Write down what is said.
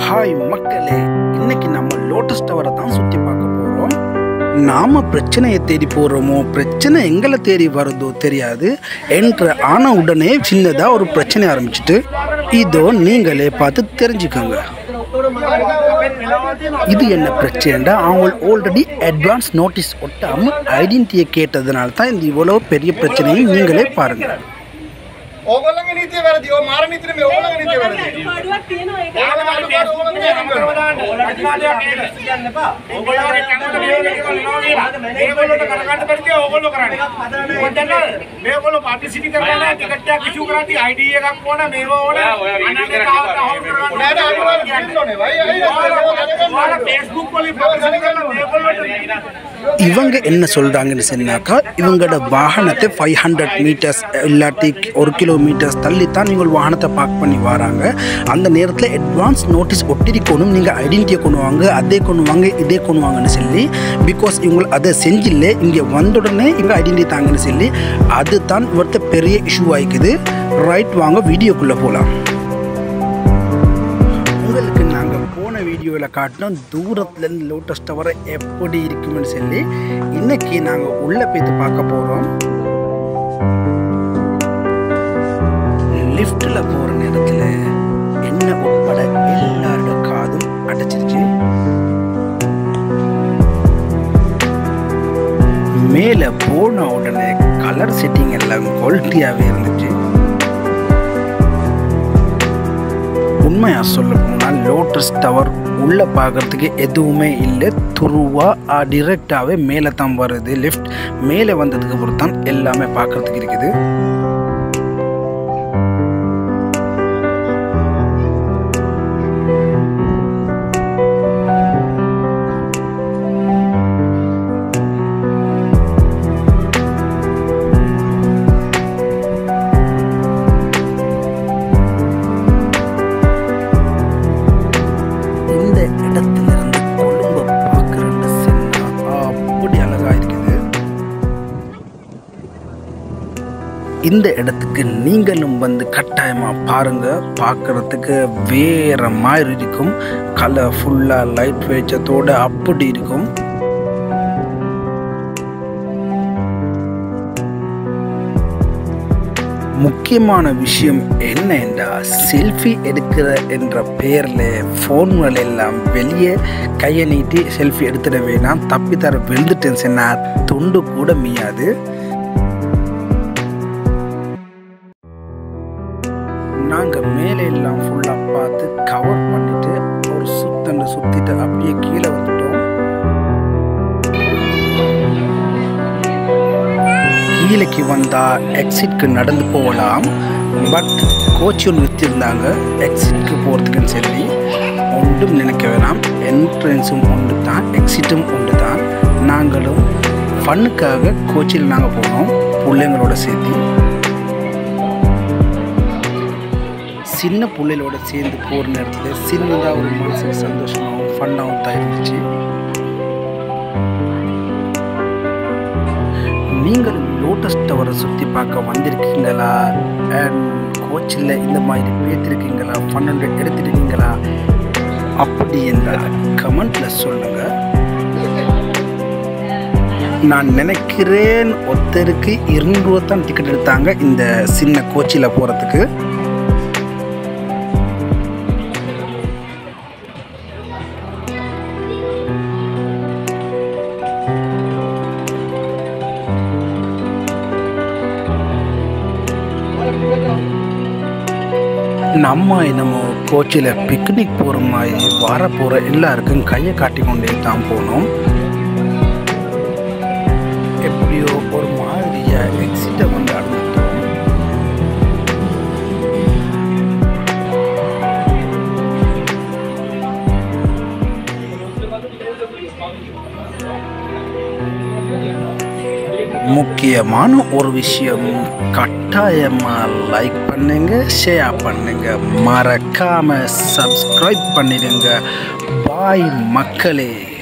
Hi மக்களே இன்னைக்கு நம்ம லோட்டஸ் டவரை தான் சுற்றி பார்க்க போகிறோம் நாம பிரச்சனையை தேடி போகிறோமோ பிரச்சனை எங்களை தேடி வருதோ தெரியாது என்ற ஆன உடனே சின்னதாக ஒரு பிரச்சனை ஆரம்பிச்சிட்டு இதோ நீங்களே பார்த்து தெரிஞ்சுக்கோங்க இது என்ன பிரச்சனைடா அவங்க ஆல்ரெடி அட்வான்ஸ் நோட்டீஸ் ஒட்டாமல் ஐடென்டிட்டியை கேட்டதுனால தான் இந்த இவ்வளோ பெரிய பிரச்சனையை நீங்களே பாருங்கள் ඕගොල්ලන්ගේ නීතිය වැරදි. ඔය මාර නීතිය නෙමෙයි ඕගොල්ලන්ගේ නීතිය වැරදි. පාඩුවක් තියෙනවා ඒක. ඕගොල්ලන්ගේ අඩුපාඩු ඕගොල්ලන්ගේ නීතිය වැරදි. මේගොල්ලෝ පබ්ලිසිටි කරලා ටිකට් එකක් ඉෂුව කරාදී ID එකක් ඕන මේව ඕන නෑ අනිවාර්ය කියන්න ඕනේ. වයි අයියා Facebook වලින් පබ්ලිසිටි කරලා මේගොල්ලෝ இவங்க என்ன சொல்கிறாங்கன்னு சொன்னாக்கா இவங்களோட வாகனத்தை ஃபைவ் ஹண்ட்ரட் மீட்டர்ஸ் இல்லாட்டி ஒரு கிலோமீட்டர்ஸ் தள்ளி தான் நீங்கள் வாகனத்தை பார்க் பண்ணி வராங்க அந்த நேரத்தில் அட்வான்ஸ் நோட்டீஸ் ஒட்டிருக்கணும் நீங்கள் ஐடென்டிட்டியை கொண்டு வாங்க அதே கொண்டு வாங்க இதே கொண்டு வாங்கன்னு சொல்லி பிகாஸ் இவங்க அதை செஞ்சில்ல இங்கே வந்த உடனே இவங்க ஐடென்டிட்டி தாங்கன்னு சொல்லி அதுதான் இவர்த்த பெரிய இஷ்யூ ஆயிக்குது ரைட் வாங்க வீடியோக்குள்ளே போகலாம் உங்களுக்கு நாங்கள் போன வீடியோவில் காட்டினோம் தூரத்துலேருந்து லோட்டஸ் டவரை எப்படி இருக்கும்னு சொல்லி இன்னைக்கு நாங்கள் உள்ளே போய்த்து பார்க்க போகிறோம் லிஃப்ட்டில் போகிற நேரத்தில் என்ன உட்பட எல்லாரோட காதும் அடைச்சிருச்சு மேலே போன உடனே கலர் செட்டிங் எல்லாம் குவாலிட்டியாகவே இருந்துச்சு உண்மையாக சொல்ல போனால் லோட்டஸ் டவர் உள்ளே பார்க்குறதுக்கு எதுவுமே இல்லை துருவாக டிரெக்டாகவே மேலே தான் வருது லிஃப்ட் மேலே வந்ததுக்கு அப்புறம் தான் எல்லாமே பார்க்குறதுக்கு இருக்குது இந்த இடத்துல இருந்து கொழும்பை பார்க்குறேன்னு சொன்னா அப்படி அழகா இருக்குது இந்த இடத்துக்கு நீங்களும் வந்து கட்டாயமாக பாருங்க பார்க்குறதுக்கு வேற மாதிரி இருக்கும் கலர்ஃபுல்லாக லைட் வெளிச்சத்தோட அப்படி இருக்கும் முக்கியமான விஷயம் என்ன என்றால் செல்ஃபி எடுக்கிற என்ற பெயரில் ஃபோன்கள் எல்லாம் வெளியே கையை நீட்டி செல்ஃபி எடுத்துட வேணாம் தப்பி தர விழுந்துட்டேன்னு சொன்னால் துண்டு கூட மீயாது நாங்கள் மேலே எல்லாம் ஃபுல்லாக பார்த்து கவர் பண்ணிட்டு ஒரு சுத்தண்டு சுற்றிட்டு அப்படியே கீழே வந்துட்டோம் கீழேக்கு வந்தால் எக்ஸிட்க்கு நடந்து போகலாம் பட் கோச் ஒன்று விற்றிருந்தாங்க எக்ஸிட்க்கு போகிறதுக்குன்னு சொல்லி ஒன்றும் நினைக்க வேணாம் என்ட்ரன்ஸும் ஒன்று தான் எக்ஸிட்டும் ஒன்று தான் நாங்களும் ஃபன்னுக்காக கோச்சில் நாங்கள் போனோம் பிள்ளைங்களோட சேர்த்து சின்ன பிள்ளைகளோட சேர்ந்து போகிற நேரத்தில் சின்னதாக ஒரு மனசுக்கு சந்தோஷமாகவும் ஃபன்னாகவும் தான் இருந்துச்சு நீங்களும் லோட்டஸ் டவரை சுற்றி பார்க்க வந்திருக்கீங்களா அண்ட் கோச்சில் இந்த மாதிரி பேத்திருக்கீங்களா பன்னெண்டு எடுத்துருக்கீங்களா அப்படி என்றால் கமெண்ட்ல சொல்லுங்க நான் நினைக்கிறேன் ஒருத்தருக்கு இருநூறுவா தான் டிக்கெட் எடுத்தாங்க இந்த சின்ன கோச்சில் போகிறதுக்கு நம்ம என்னமோ கோச்சில் பிக்னிக் போகிற மாதிரி வர போகிற எல்லாருக்கும் கையை காட்டி கொண்டே தான் போனோம் எப்படியோ ஒரு மாதிரியா எக்ஸிட்டை வந்து அடைஞ்சிட்டோம் முக்கியமான ஒரு விஷயம் கட்டாயமாக லைக் பண்ணுங்க ஷேர் பண்ணுங்க மறக்காம சப்ஸ்கிரைப் பண்ணிடுங்க பாய் மக்களே